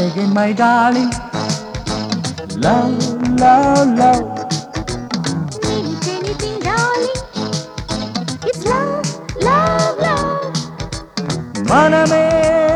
again, my darling. Love, love, love. Means anything, darling. It's love, love, love. மனமே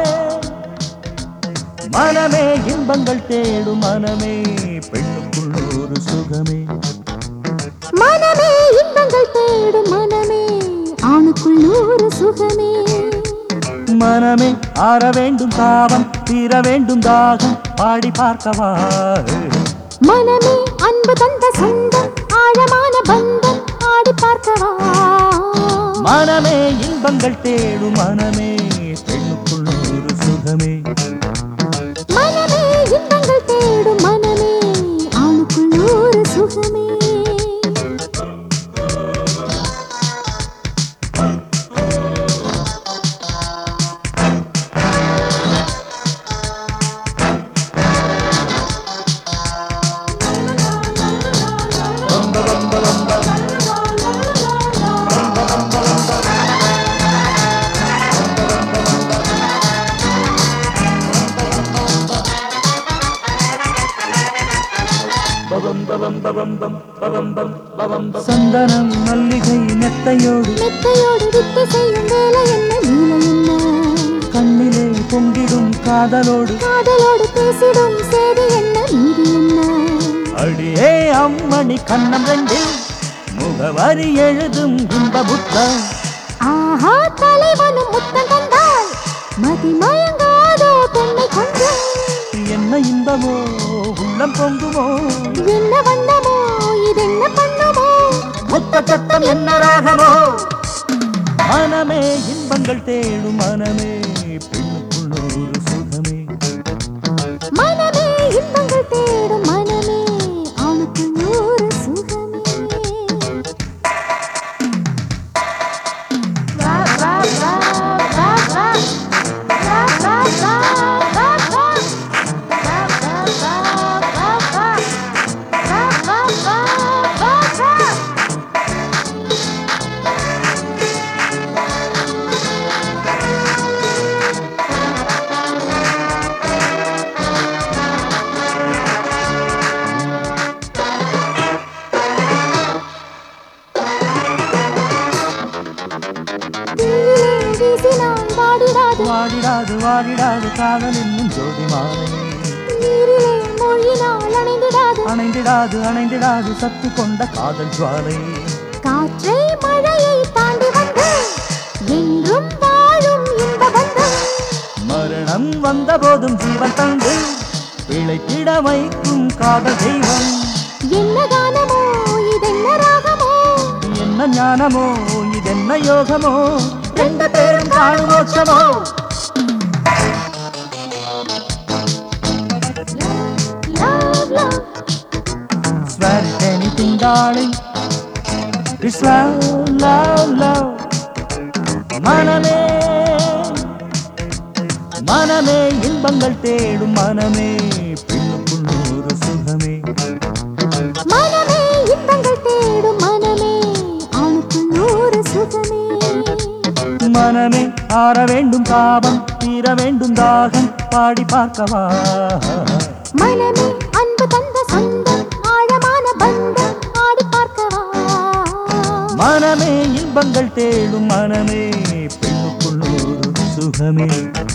மனமே இன்பங்கள் தேடும் மனமே பெண்ணுக்குள் ஒரு சுகமே மனமே இன்பங்கள் தேடும் மனமே ஆணுக்குள் நூறு சுகமே மனமே ஆற வேண்டும் தாபம் தீர வேண்டும் தாகம் பாடி பார்க்கவா மனமே அன்பு தந்த சொந்தம் ஆழமான பந்தம் ஆடி பார்க்கவா மனமே இன்பங்கள் தேடும் மனமே பெண்ணுக்குள் ஒரு சுகமே மனமே இன்பங்கள் தேடும் மனமே ஆணுக்குள் நூறு சுகமே சந்தனம் மல்லிகை மெத்தையோடு மெத்தையோடு விட்டு செய்யும் வேலை என்ன நீல என்ன கண்ணிலே பொங்கிடும் காதலோடு காதலோடு பேசிடும் சேதி என்ன நீதி என்ன அடியே அம்மணி கண்ணம் ரெண்டில் முகவரி எழுதும் இன்ப புத்தம் ஆஹா தலைவனும் முத்தம் தந்தால் மதி மயங்காதோ பெண்ணை கொண்டு என்ன இன்பமோ உள்ளம் பொங்குமோ என்ன வண்ணமோ இதென்ன பண்ணுமோ முத்த சத்தம் என்ன ராகமோ மனமே இன்பங்கள் தேடும் மனமே பெண்ணுக்குள் ஒரு சுகமே மனமே இன்பங்கள் தேடும் மனமே ஆணுக்கு நூறு சுகமே வா வா வா வா வா வா வா வா வா வா வா வா வா வா வா வா வா வா வா தீயிலே வீசினால் வாடிடாது வாடிடாது வாடிடாது காதல் என்னும் ஜோதி மாலை நீரிலே மூழ்கினால் அணைந்திடாது அணைந்திடாது அணைந்திடாது சத்து கொண்ட காதல் ஜுவாலை காற்றை மழையை தாண்டி வந்து என்றும் வாழும் இன்ப பந்தம் மரணம் வந்த போதும் ஜீவன் தந்து பிழைத்திட வைக்கும் காதல் தெய்வம் என்ன கானமோ இதென்ன ராகமோ என்ன ஞானமோ இதென்ன யோகமோ ரெண்டு பேரும் காணும் மோட்சமோ love love Swear it anything darling It's love, love, love மனமே மனமே இன்பங்கள் தேடும் மனமே பெண்ணுக்குள் ஒரு சுகமே மனமே இன்பங்கள் தேடும் மனமே ஆணுக்குள் நூறு சுகமே மனமே ஆற வேண்டும் தாபம் தீர வேண்டும் தாகம் பாடி பார்க்கவா மனமே அன்பு தந்த சொந்தம் ஆழமான பந்தம் ஆடி பார்க்கவா மனமே இன்பங்கள் தேடும் மனமே பெண்ணுக்குள் ஒரு சுகமே